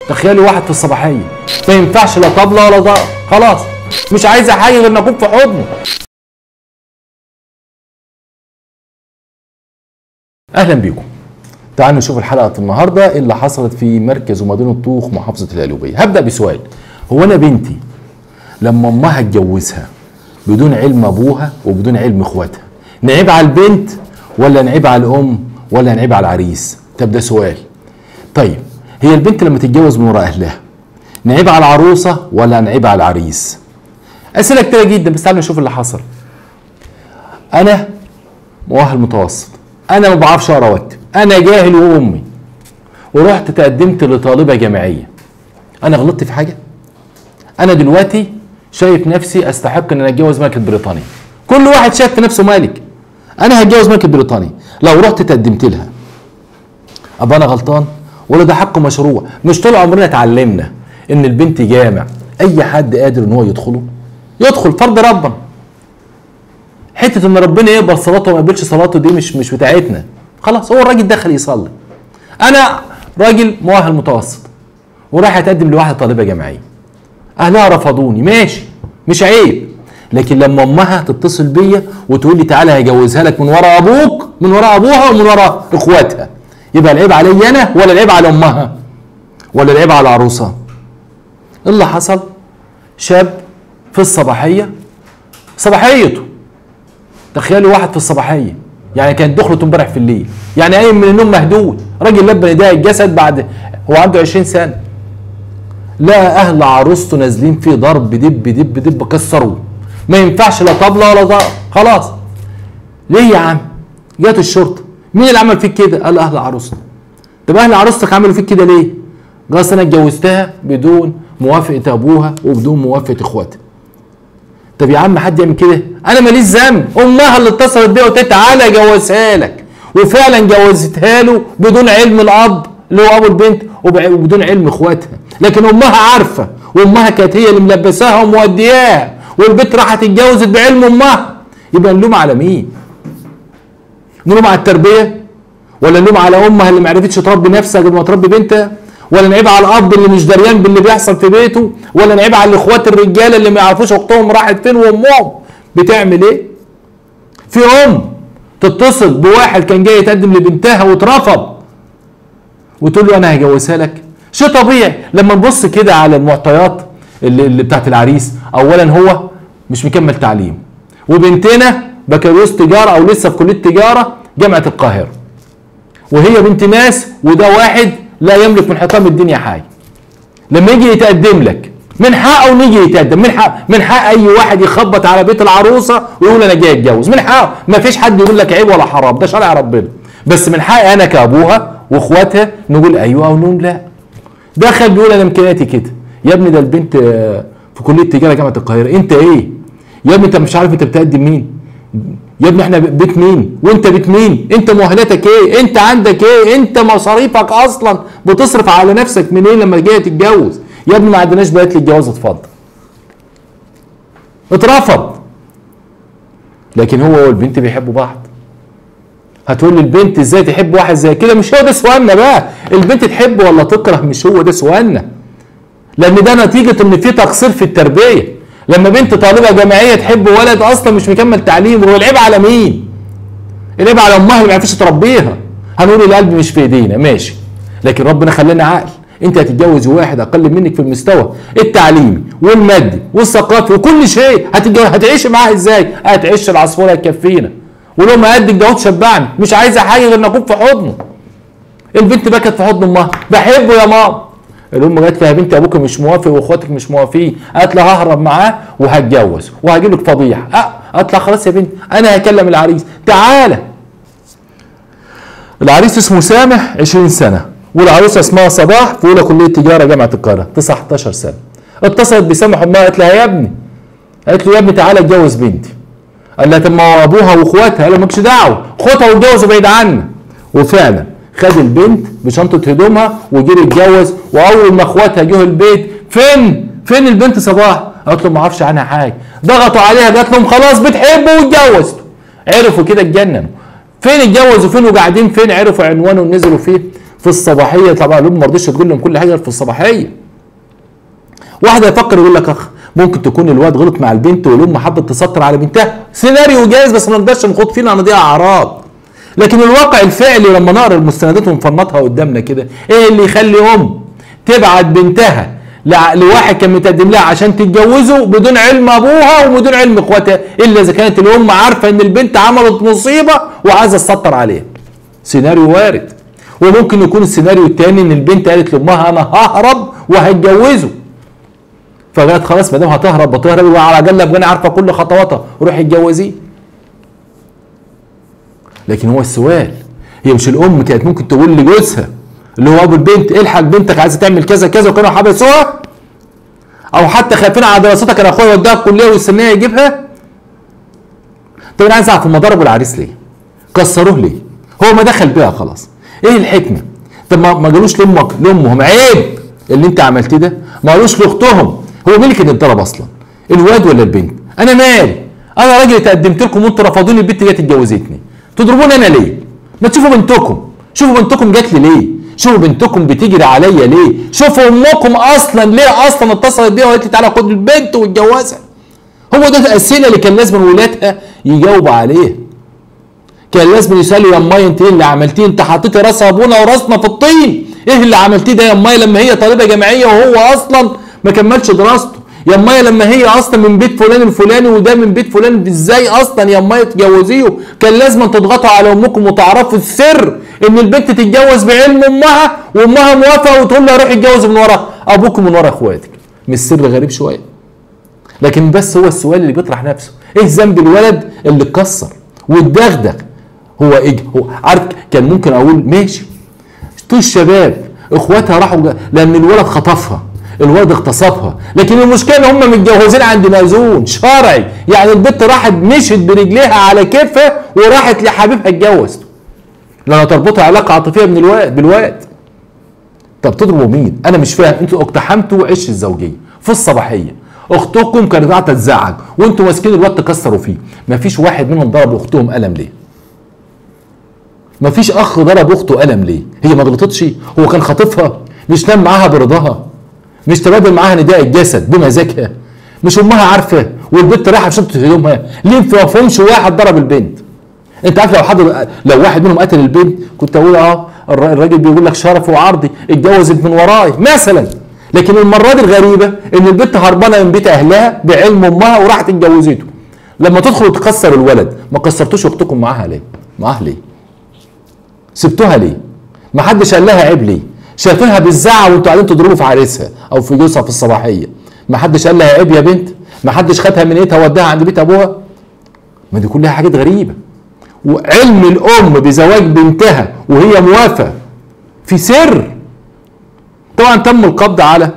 تخيلي واحد في الصباحيه ما ينفعش لا طبله ولا ضرب خلاص مش عايزه حاجه غير ان اكون في حضنه اهلا بيكم تعالوا نشوف الحلقه النهارده إيه اللي حصلت في مركز ومدينه طوخ محافظه القليوبيه هبدا بسؤال هو انا بنتي لما امها اتجوزها بدون علم ابوها وبدون علم اخواتها نعيب على البنت ولا نعيب على الام ولا نعيب على العريس طب ده سؤال طيب هي البنت لما تتجوز من وراء اهلها نعيب على العروسه ولا نعيب على العريس اسئله كتيره جدا بس تعالوا نشوف اللي حصل انا مؤهل متوسط انا ما بعرفش اقرا واكتب انا جاهل وامي ورحت تقدمت لطالبه جامعيه انا غلطت في حاجه انا دلوقتي شايف نفسي استحق ان انا اتجوز ملكه بريطانيا كل واحد شايف في نفسه مالك انا هتجوز ملكه بريطانيا لو رحت تقدمت لها ابقى انا غلطان ولا ده حق مشروع مش طول عمرنا اتعلمنا ان البنت جامع اي حد قادر ان هو يدخله يدخل فرض ربنا حته ان ربنا يقبل صلاته وما يقبلش صلاته دي مش مش بتاعتنا خلاص هو الراجل دخل يصلي انا راجل مؤهل متوسط ورايح اتقدم لواحده طالبه جامعيه اهلها رفضوني ماشي مش عيب لكن لما امها تتصل بيا وتقول لي تعالى هجوزها لك من ورا ابوك من ورا ابوها ومن ورا اخواتها يبقى العيب علي انا ولا العيب على امها ولا العيب على العروسه إيه اللي حصل شاب في الصباحيه صباحيته تخيلوا واحد في الصباحيه يعني كانت دخلته امبارح في الليل يعني قايم من النوم مهدود راجل لبى نداء الجسد بعد هو عنده 20 سنه لا اهل عروسته نازلين فيه ضرب دب دب دب كسروه ما ينفعش لا طبله ولا ضرب خلاص ليه يا عم جت الشرطه مين اللي عمل فيك كده قال اهل عروستك طب اهل عروستك عملوا فيك كده ليه قال أصل انا اتجوزتها بدون موافقه ابوها وبدون موافقه اخواتها طب يا عم حد يعمل كده انا ماليش ذنب امها اللي اتصلت بيا وقالت لي تعالى جوزها لك وفعلا جوزتها له بدون علم الاب اللي هو ابو البنت وب- وبدون علم اخواتها لكن امها عارفه وامها كانت هي اللي ملبساها ومودياها والبنت راحت اتجوزت بعلم امها يبقى نلوم على مين؟ نلوم على التربيه ولا نلوم على امها اللي ما عرفتش تربي نفسها قبل ما تربي بنتها ولا نعيب على الاب اللي مش دريان باللي بيحصل في بيته ولا نعيب على الاخوات الرجاله اللي ما يعرفوش اختهم راحت فين وامهم بتعمل ايه في ام تتصل بواحد كان جاي يتقدم لبنتها واترفض وتقول له انا هجوزها لك شيء طبيعي لما نبص كده على المعطيات اللي, اللي بتاعت العريس اولا هو مش مكمل تعليم وبنتنا بكالوريوس تجاره او لسه في كليه تجاره جامعه القاهره وهي بنت ناس وده واحد لا يملك من حطام الدنيا حاجه لما يجي يتقدم لك من حقه نيجي يتقدم من حق من حق اي واحد يخبط على بيت العروسه ويقول انا جاي اتجوز من حقه ما فيش حد يقول لك عيب ولا حرام ده شرع ربنا بس من حقي انا كابوها واخواتها نقول ايوه او نقول لا دخل بيقول انا امكانياتي كده يا ابني ده البنت آه، في كليه تجاره جامعه القاهره انت ايه يا ابني انت مش عارف انت بتقدم مين يا ابني احنا بيت مين وانت بيت مين انت مؤهلاتك ايه انت عندك ايه انت مصاريفك اصلا بتصرف على نفسك منين لما جاي تتجوز يا ابني ما عندناش بيت للجواز اتفضل اترفض لكن هو والبنت بيحبوا بعض هتقول لي البنت ازاي تحب واحد زي كده مش هو ده سؤالنا بقى البنت تحب ولا تكره مش هو ده سؤالنا لان ده نتيجه ان في تقصير في التربيه لما بنت طالبه جامعيه تحب ولد اصلا مش مكمل تعليم هو العيب على مين العيب على امها اللي ما عرفتش تربيها هنقول القلب مش في ايدينا ماشي لكن ربنا خلانا عقل انت هتتجوز واحد اقل منك في المستوى التعليمي والمادي والثقافي وكل شيء هتتجوز هتعيش معاه ازاي هتعيش العصفوره يكفينا ولو ما قدك ده تشبعني مش عايزه حاجه غير ان اكون في حضنه البنت بكت في حضن امها بحبه يا ماما الام جت لها يا بنتي ابوك مش موافق واخواتك مش موافقين قالت لها ههرب معاه وهتجوز وهجيب لك فضيحه أه. قالت لها خلاص يا بنتي انا هكلم العريس تعالى العريس اسمه سامح 20 سنه والعروسه اسمها صباح في اولى كليه تجاره جامعه القاهره 19 سنه اتصلت بسامح امها قالت لها يا ابني قالت له يا ابني تعالى اتجوز بنتي قال لها طب ما هو ابوها واخواتها قال له مالكش دعوه خدها واتجوزوا بعيد عنا وفعلا خد البنت بشنطه هدومها وجري اتجوز واول ما اخواتها جه البيت فين فين البنت صباح قالت له ما اعرفش عنها حاجه ضغطوا عليها قالت لهم خلاص بتحبه واتجوزتوا عرفوا كده اتجننوا فين اتجوزوا فين وقاعدين فين عرفوا عنوانه ونزلوا فيه في الصباحيه طبعا الام ما رضيتش تقول لهم كل حاجه في الصباحيه واحد يفكر يقول لك اخ ممكن تكون الواد غلط مع البنت والام حبت تسطر على بنتها سيناريو جايز بس ما نقدرش نخوض فيه لان دي اعراض لكن الواقع الفعلي لما نقرا المستندات ونفنطها قدامنا كده ايه اللي يخلي ام تبعت بنتها لواحد كان متقدم لها عشان تتجوزه بدون علم ابوها وبدون علم اخواتها الا اذا كانت الام عارفه ان البنت عملت مصيبه وعايزه تسطر عليها سيناريو وارد وممكن يكون السيناريو الثاني ان البنت قالت لامها انا ههرب وهتجوزه فقالت خلاص ما دام هتهرب بتهرب وعلى الاقل ابقى انا عارفه كل خطواتها روحي اتجوزيه لكن هو السؤال هي مش الام كانت ممكن تقول لجوزها اللي هو ابو البنت الحق بنتك عايزه تعمل كذا كذا وكانوا حبسوها او حتى خايفين على دراستها كان اخويا يوديها الكليه ويستناها يجيبها طب انا عايز اعرف هم ضربوا العريس ليه؟ كسروه ليه؟ هو ما دخل بيها خلاص ايه الحكمه؟ طب ما ما قالوش لامك لامهم عيب اللي انت عملتيه ده ما قالوش لاختهم هو مين اللي كان اتضرب اصلا؟ الواد ولا البنت؟ انا مالي؟ انا راجل اتقدمت لكم وانتوا رفضوني البنت جت اتجوزتني تضربوني انا ليه؟ ما تشوفوا بنتكم شوفوا بنتكم جات لي ليه؟ شوفوا بنتكم بتجري عليا ليه؟ شوفوا امكم اصلا ليه اصلا اتصلت بيها وقالت لي تعالى خد البنت واتجوزها. هو ده الاسئله اللي كان لازم ولادها يجاوبوا عليها. كان لازم يسالوا يا امي انت ايه اللي عملتيه؟ انت حطيتي راس ابونا وراسنا في الطين. ايه اللي عملتيه ده يا امي لما هي طالبه جامعيه وهو اصلا ما كملش دراسته؟ يا امي لما هي اصلا من بيت فلان الفلاني وده من بيت فلان ازاي اصلا يا امي تجوزيه؟ كان لازم تضغطوا على امكم وتعرفوا السر ان البنت تتجوز بعلم امها وامها موافقه وتقول لها روحي اتجوز من ورا ابوك من ورا اخواتك مش سر غريب شويه لكن بس هو السؤال اللي بيطرح نفسه ايه ذنب الولد اللي اتكسر واتدغدغ هو ايه هو عارف كان ممكن اقول ماشي طول الشباب اخواتها راحوا لان الولد خطفها الولد اغتصبها لكن المشكله ان هم متجوزين عند مأذون شرعي يعني البنت راحت مشت برجليها على كيفها وراحت لحبيبها اتجوزته لما تربطها علاقه عاطفيه من الواد بالواد طب تضربوا مين انا مش فاهم انتوا اقتحمتوا عش الزوجيه في الصباحيه اختكم كانت قاعده تزعج وانتوا ماسكين الواد تكسروا فيه مفيش واحد منهم ضرب اختهم قلم ليه مفيش اخ ضرب اخته قلم ليه هي ما غلطتش هو كان خاطفها مش نام معاها برضاها مش تبادل معاها نداء الجسد بمزاجها مش امها عارفه والبنت رايحه بشنطه هدومها ليه ما فهمش واحد ضرب البنت انت عارف لو حد لو واحد منهم قتل البنت كنت اقول اه الراجل بيقول لك شرف وعرضي اتجوزت من وراي مثلا لكن المره دي الغريبه ان البنت هربانه من بيت اهلها بعلم امها وراحت اتجوزته لما تدخل وتكسر الولد ما كسرتوش اختكم معاها ليه؟ معاها ليه؟ سبتوها ليه؟ ما حدش قال لها عيب ليه؟ شايفينها بالزعه وانتوا قاعدين تضربوا في عريسها او في جوزها في الصباحيه ما حدش قال لها عيب يا بنت؟ ما حدش خدها من ايدها وداها عند بيت ابوها؟ ما دي كلها حاجات غريبه وعلم الام بزواج بنتها وهي موافقه في سر طبعا تم القبض على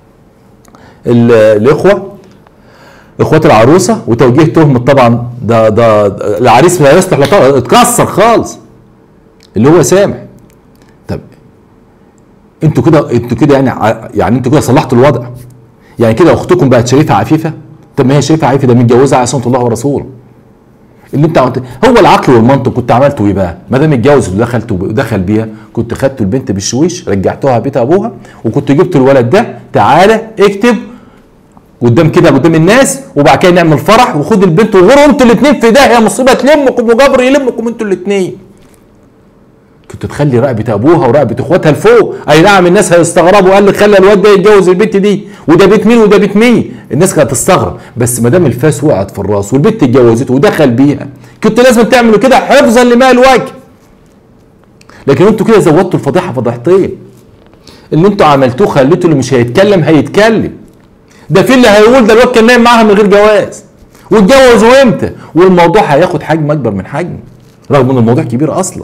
الاخوه اخوات العروسه وتوجيه تهمه طبعا ده ده العريس لا يصلح اتكسر خالص اللي هو سامح طب انتوا كده انتوا كده يعني يعني انتوا كده صلحتوا الوضع يعني كده اختكم بقت شريفه عفيفه طب ما هي شريفه عفيفه ده متجوزه على سنه الله ورسوله اللي انت عملت هو العقل والمنطق كنت عملته ايه بقى؟ ما دام اتجوز ودخلت ودخل بيها كنت خدت البنت بالشويش رجعتوها بيت ابوها وكنت جبت الولد ده تعالى اكتب قدام كده قدام الناس وبعد كده نعمل فرح وخد البنت وغيروا انتوا الاثنين في داهيه مصيبه تلمكم وجبر يلمكم انتوا الاثنين. كنت تخلي رقبه ابوها ورقبه اخواتها لفوق اي نعم الناس هيستغربوا قال لك خلي الواد ده يتجوز البنت دي وده بيت مين وده بيت مين الناس كانت تستغرب بس ما دام الفاس وقعت في الراس والبنت اتجوزته ودخل بيها كنت لازم تعملوا كده حفظا لماء الوجه لكن انتوا كده زودتوا الفضيحه فضيحتين اللي انتوا عملتوه خليتوا اللي مش هيتكلم هيتكلم ده في اللي هيقول ده الواد كان نايم معاها من غير جواز واتجوزوا امتى والموضوع هياخد حجم اكبر من حجم رغم ان الموضوع كبير اصلا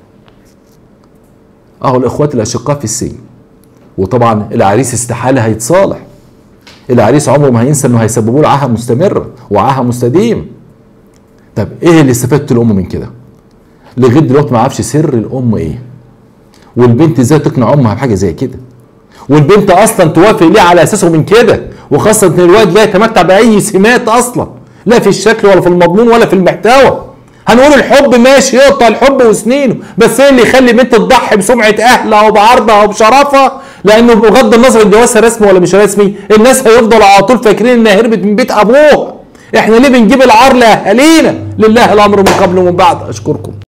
اهو الاخوات الاشقاء في السن وطبعا العريس استحاله هيتصالح العريس عمره ما هينسى انه هيسببوا له عاهه مستمره وعاهه مستديم طب ايه اللي استفدت الام من كده لغايه دلوقتي ما اعرفش سر الام ايه والبنت ازاي تقنع امها بحاجه زي كده والبنت اصلا توافق ليه على اساسه من كده وخاصه ان الواد لا يتمتع باي سمات اصلا لا في الشكل ولا في المضمون ولا في المحتوى هنقول الحب ماشي يقطع الحب وسنينه بس ايه اللي يخلي بنت تضحي بسمعه اهلها وبعرضها وبشرفها لانه بغض النظر جوازها رسمي ولا مش رسمي الناس هيفضلوا على طول فاكرين انها هربت من بيت ابوها احنا ليه بنجيب العار لاهالينا لله الامر من قبل ومن بعد اشكركم